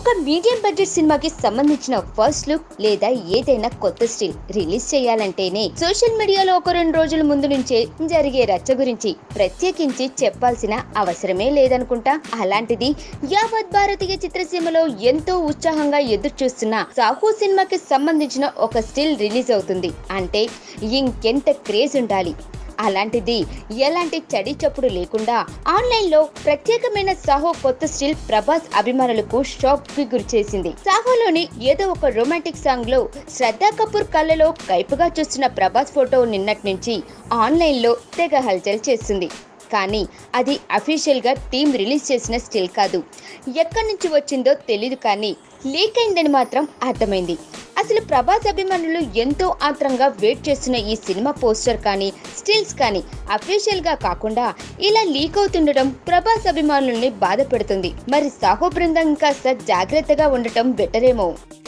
ఒక medium budget సినిమాకి సంబంధించిన ఫస్ట్ లుక్ లేదా ఏదైనా కొత్త స్టిల్ రిలీజ్ చేయాలంటేనే సోషల్ మీడియాలో ఒక రెండు రోజుల ముందు నుంచే జరిగే రచ్చ గురించి ప్రత్యేకించి చెప్పాల్సిన అవసరమే లేదనుకుంటా అలాంటిది యావత్ భారతీయ చిత్రసీమలో ఎంతో ఉత్సాహంగా ఎదురు చూస్తున్న సాహు సినిమాకి సంబంధించిన ఒక స్టిల్ రిలీజ్ అవుతుంది అంటే ఇంకెంత క్రేజ్ ఉండాలి అలాంటిది ఎలాంటి చడి చప్పుడు లేకుండా ఆన్లైన్ లో ప్రత్యేకమైన సాహో కొత్త స్టిల్ ప్రభాస్ అభిమానులకు షాక్ కి గురిచేసింది సాహోలోని ఏదో ఒక రొమాంటిక్ సాంగ్ లో శ్రద్ధా కపూర్ కళ్ళలో కైపుగా చూస్తున్న ప్రభాస్ ఫోటో నిన్నటి నుంచి ఆన్లైన్ లో తెగ హల్చల్ చేస్తుంది కానీ అది అఫీషియల్ గా టీం రిలీజ్ చేసిన స్టిల్ కాదు ఎక్కడి నుంచి వచ్చిందో తెలీదు కానీ లీక్ అయిందని మాత్రం అర్థమైంది అసలు ప్రభాస్ అభిమానులు ఎంతో ఆత్రంగా వెయిట్ చేస్తున్న ఈ సినిమా పోస్టర్ కానీ స్టిల్స్ కానీ అఫీషియల్ గా కాకుండా ఇలా లీక్ అవుతుండటం ప్రభాస్ అభిమానుల్ని బాధ పెడుతుంది మరి సాహో బృందం కాస్త జాగ్రత్తగా ఉండటం బెటరేమో